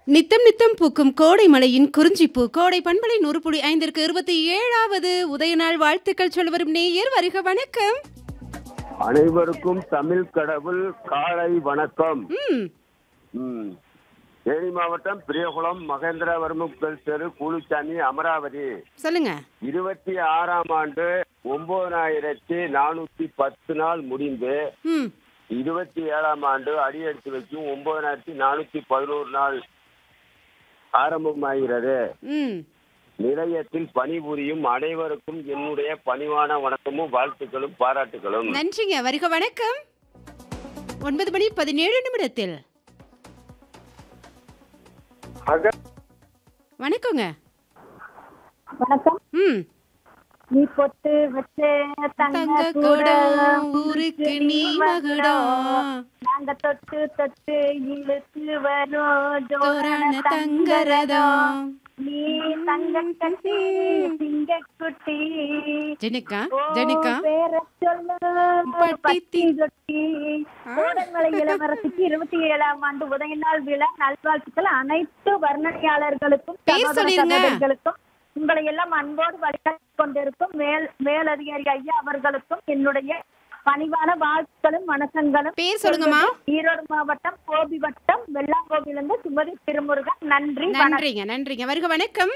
நித்தம் நித்தம் பூக்கும் கோடை மலையின் குறிஞ்சிப்பூ கோடை பண்பலை நூறு புள்ளி ஐந்திற்கு இருபத்தி ஏழாவது உதயநாள் வாழ்த்துக்கள் சொல்ல வரும் நேயர் வருக வணக்கம் அனைவருக்கும் தமிழ் கடவுள் காலை வணக்கம் ம் ம். தேனி மாவட்டம் பிரியகுளம் மகேந்திரவர்மன் தெரு கூலிச்சாமி அமராவதி சொல்லுங்க இருபத்தி ஆறாம் ஆண்டு ஒன்பதாயிரத்தி நானூத்தி பத்து நாள் முடிந்து ம் இருபத்தி ஏழாம் ஆண்டு அடியெடுத்து வைக்கும் ஒன்பதாயிரத்தி நானூத்தி பதினோரு நாள் ஆரம்பமாகிறது ம் நிலையத்தில் பணிபுரியும் அனைவருக்கும் என்னுடைய பணிவான வணக்கமும் வாழ்த்துக்களும் பாராட்டுகளும் நன்றிங்க வருக வணக்கம் ஒன்பது மணி பதினேழு நிமிடத்தில் வணக்கங்க வணக்கம் ம் நீ பொட்டு வச்ச தங்க தங்க குடம் கூட ஊருக்கு நீ மகுடம் நாங்க தொட்டு தொட்டு இழுத்து வரும் தோரண தோரண தங்கரதம் நீ தங்க கட்டி சிங்க குட்டி ஜெனிகா ஜெனிகா பேர சொல்லு பட்டி பட்டி தொட்டி கோடமலை இளவரசிக்கு இருபத்தி ஏழாம் ஆண்டு உதய நாள் விழா நல்வாழ்த்துக்கள் அனைத்து வர்ணனையாளர்களுக்கும் பேர் சகோதர சொல்லிருங்க. சகோதரிகளுக்கும் உங்களை எல்லாம் அன்போடு வழிகாட்டி கொண்டிருக்கும் மேல் மேலதிகாரி ஐயா அவர்களுக்கும் என்னுடைய பணிவான வாழ்த்துக்களும் வணக்கங்களும் பேர் சொல்லுங்கம்மா. ஈரோடு மாவட்டம் கோபி வட்டம் வெள்ளாங்கோவிலிருந்து சுமதி திருமுருகன் நன்றி வணக்கம் நன்றிங்க நன்றிங்க வருக வணக்கம்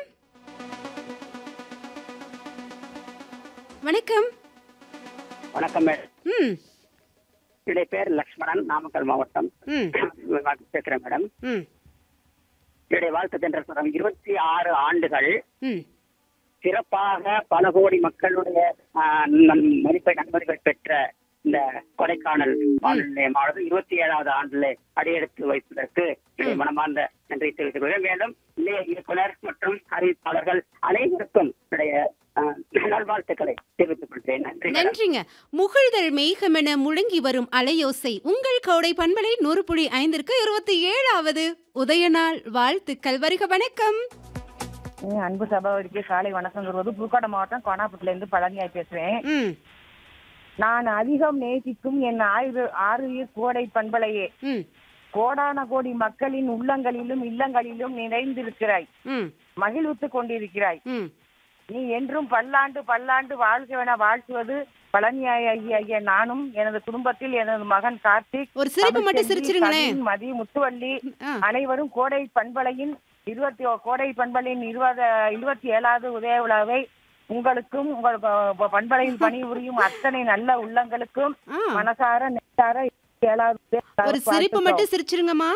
வணக்கம் வணக்கம் மேடம் ம் என்னுடைய பேர் லக்ஷ்மணன் நாமக்கல் மாவட்டம் ம் பேசுறேன் மேடம் ம் என்னுடைய வாழ்த்து தென்றல் படம் இருபத்தி ஆறு ஆண்டுகள் ம் சிறப்பாக பல கோடி மக்களுடைய ஆஹ், நன்- மதிப்பை நன்மதிப்பை பெற்ற இந்த கொடைக்கானல் வானொலி நிலையமானது இருபத்தி ஏழாவது ஆண்டில் அடியெடுத்து வைப்பதற்கு என்னுடைய மனமார்ந்த நன்றி தெரிவித்துக் கொள்கிறேன் மேலும் நிலைய இயக்குனர் மற்றும் அறிவிப்பாளர்கள் அனைவருக்கும் என்னுடைய ஆஹ், நல்வாழ்த்துக்களை தெரிவித்துக் கொள்கிறேன் நன்றி மேடம். நன்றிங்க முகிழ்தல் மேகமென முழங்கி வரும் அலையோசை உங்கள் கோடை பண்பலை நூறு புள்ளி ஐந்திற்கு இருபத்தி ஏழாவது உதயநாள் வாழ்த்துக்கள் வருக வணக்கம் ஏன் அன்பு சபாவதிக்கு காலை வணக்கம் கூறுவது புதுக்கோட்டை மாவட்டம் கோனாப்பட்டில இருந்து பழனியாய் பேசுறேன் ம் நான் அதிகம் நேசிக்கும் என் ஆய்வு ஆறுயிர் கோடை பண்பலையே ம் கோடான கோடி மக்களின் உள்ளங்களிலும் இல்லங்களிலும் நிறைந்திருக்கிறாய் ம் மகிழ்வித்துக் கொண்டிருக்கிறாய் ம் நீ என்றும் பல்லாண்டு பல்லாண்டு வாழ்கவென வாழ்த்துவது பழனியாய் ஐயா ஐயா நானும் எனது குடும்பத்தில் எனது மகன் கார்த்திக் ஒரு சிரிப்பு மட்டும் தமிழ்ச்செல்வி, சிரிச்சிருங்களேன் கவின், மதி முத்துவள்ளி ஆ அனைவரும் கோடை பண்பலையின் இருபத்தி கோடை பண்பலையின் இருபது இருபத்தி ஏழாவது உதய விழாவை உங்களுக்கும் உங்கள் ப- பண்பலையில் பணிபுரியும் அத்தனை நல்ல உள்ளங்களுக்கும் ஆ மனசார நெட்டார இருபத்தி ஏழாவது உதய விழாவை ஒரு சிரிப்பு வாழ்த்துக்கள். மட்டும் சிரிச்சிருங்கம்மா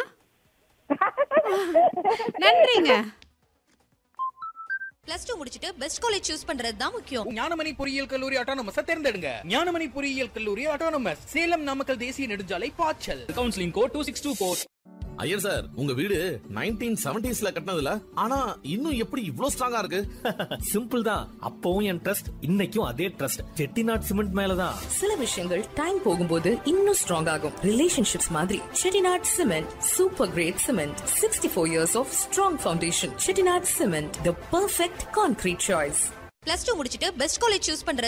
நன்றிங்க பிளஸ் டூ முடிச்சிட்டு பெஸ்ட் காலேஜ் சூஸ் பண்றது தான் முக்கியம் ஞானமணி பொறியியல் கல்லூரி ஆட்டோனமஸ் தேர்ந்தெடுங்க ஞானமணி பொறியியல் கல்லூரி ஆட்டோனமஸ் சேலம் நாமக்கல் தேசிய நெடுஞ்சாலை பாய்ச்சல் counselling code two six two four Iyer sir உங்க வீடு நைன்டீன் செவன்டிஸ்ல கட்டினதுல ஆனா இன்னும் எப்படி இவ்ளோ ஸ்ட்ராங்கா இருக்கு சிம்பிள் தான் அப்பவும் என் ட்ரஸ்ட் இன்னைக்கும் அதே ட்ரஸ்ட் செட்டிநாட் சிமெண்ட் மேலதான் சில விஷயங்கள் டைம் போகும்போது இன்னும் ஸ்ட்ராங் ஆகும் ரிலேஷன்ஷிப்ஸ் மாதிரி Chettinad cement super great cement sixty four years of strong foundation Chettinad cement the perfect concrete choice plus two முடிச்சிட்டு பெஸ்ட் காலேஜ் சூஸ் பண்றது